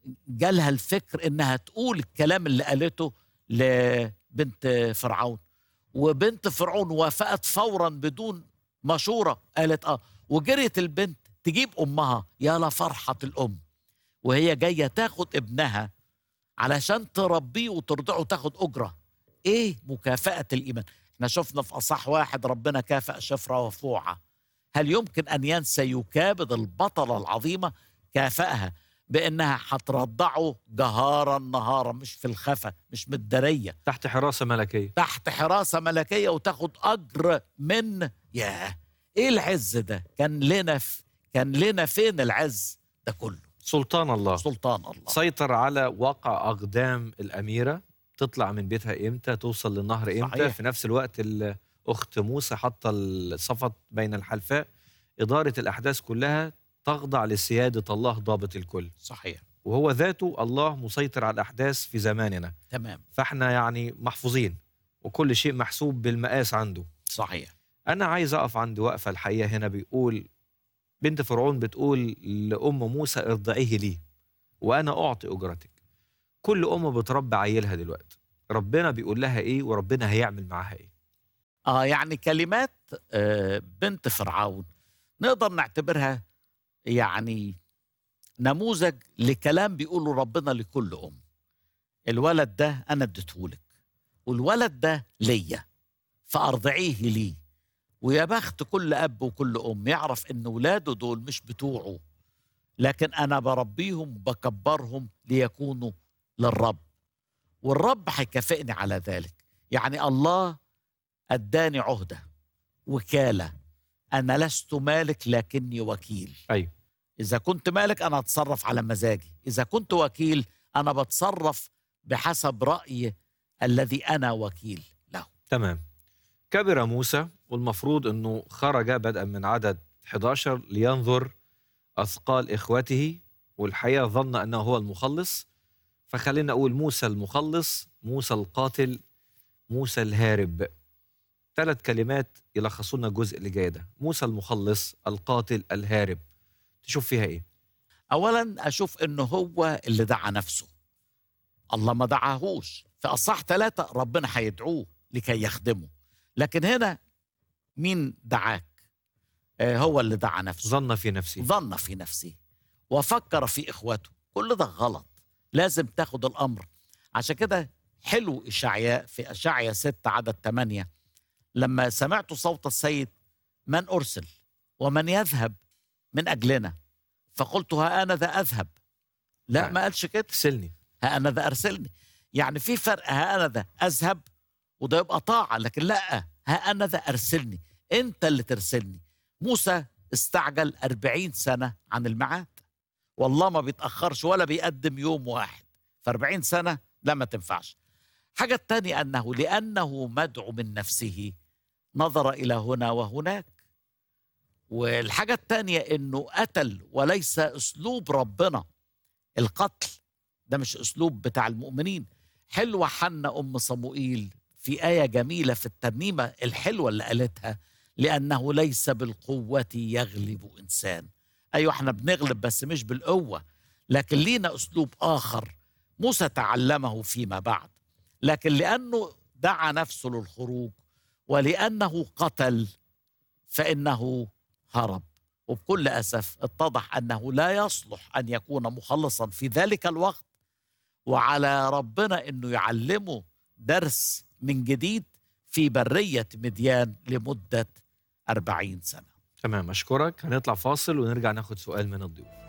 جالها الفكر انها تقول الكلام اللي قالته لبنت فرعون وبنت فرعون وافقت فورا بدون مشوره قالت اه وجريت البنت تجيب امها يا لفرحه الام وهي جايه تاخد ابنها علشان تربيه وترضعه تاخد اجره ايه مكافاه الايمان احنا شفنا في اصح واحد ربنا كافأ شفره وفوعه هل يمكن ان ينسى يكابد البطله العظيمه كافأها بانها هترضعه جهارا نهارا مش في الخفا مش متداريه تحت حراسه ملكيه تحت حراسه ملكيه وتاخد اجر من ياه ايه العز ده كان لنا في كان لنا فين العز ده كله سلطان الله سلطان الله سيطر على واقع اقدام الاميره تطلع من بيتها امتى توصل للنهر امتى صحيح. في نفس الوقت الاخت موسى حاطه الصفت بين الحلفاء اداره الاحداث كلها تخضع لسياده الله ضابط الكل صحيح وهو ذاته الله مسيطر على الاحداث في زماننا تمام فاحنا يعني محفوظين وكل شيء محسوب بالمقاس عنده صحيح انا عايز اقف عند وقفه الحقيقه هنا بيقول بنت فرعون بتقول لام موسى ارضعيه لي وانا اعطي اجرتك كل ام بتربي عيلها دلوقتي ربنا بيقول لها ايه وربنا هيعمل معاها ايه اه يعني كلمات آه بنت فرعون نقدر نعتبرها يعني نموذج لكلام بيقوله ربنا لكل ام الولد ده انا اديتهولك والولد ده ليا فارضعيه لي ويا بخت كل اب وكل ام يعرف ان ولاده دول مش بتوعه لكن انا بربيهم بكبرهم ليكونوا للرب والرب هيكافئني على ذلك يعني الله اداني عهده وكاله انا لست مالك لكني وكيل ايوه اذا كنت مالك انا اتصرف على مزاجي اذا كنت وكيل انا بتصرف بحسب راي الذي انا وكيل له تمام كبر موسى والمفروض انه خرج بدءا من عدد 11 لينظر اثقال اخوته والحقيقه ظن انه هو المخلص فخلينا اقول موسى المخلص موسى القاتل موسى الهارب ثلاث كلمات يلخصوا لنا الجزء اللي جاي ده موسى المخلص القاتل الهارب تشوف فيها ايه اولا اشوف انه هو اللي دعا نفسه الله ما دعاهوش في اصح ثلاثة ربنا هيدعوه لكي يخدمه لكن هنا مين دعاك آه هو اللي دعا نفسه ظن في نفسه ظن في نفسه وفكر في اخواته كل ده غلط لازم تاخد الامر عشان كده حلو اشعياء في اشعياء 6 عدد 8 لما سمعت صوت السيد من ارسل ومن يذهب من اجلنا فقلت ها انا ذا اذهب لا نعم. ما قالش كده ارسلني ها انا ذا ارسلني يعني في فرق ها انا ذا اذهب وده يبقى طاعه لكن لا ها انا ذا ارسلني انت اللي ترسلني موسى استعجل أربعين سنة عن الميعاد والله ما بيتأخرش ولا بيقدم يوم واحد فأربعين سنة لا ما تنفعش حاجة الثانية أنه لأنه مدعو من نفسه نظر إلى هنا وهناك والحاجة الثانية أنه قتل وليس أسلوب ربنا القتل ده مش أسلوب بتاع المؤمنين حلوة حنة أم صموئيل في آية جميلة في الترنيمة الحلوة اللي قالتها لأنه ليس بالقوة يغلب إنسان أيوة احنا بنغلب بس مش بالقوة لكن لينا أسلوب آخر موسى تعلمه فيما بعد لكن لأنه دعا نفسه للخروج ولأنه قتل فإنه هرب وبكل أسف اتضح أنه لا يصلح أن يكون مخلصا في ذلك الوقت وعلى ربنا أنه يعلمه درس من جديد في برية مديان لمدة أربعين سنة تمام اشكرك هنطلع فاصل ونرجع ناخد سؤال من الضيوف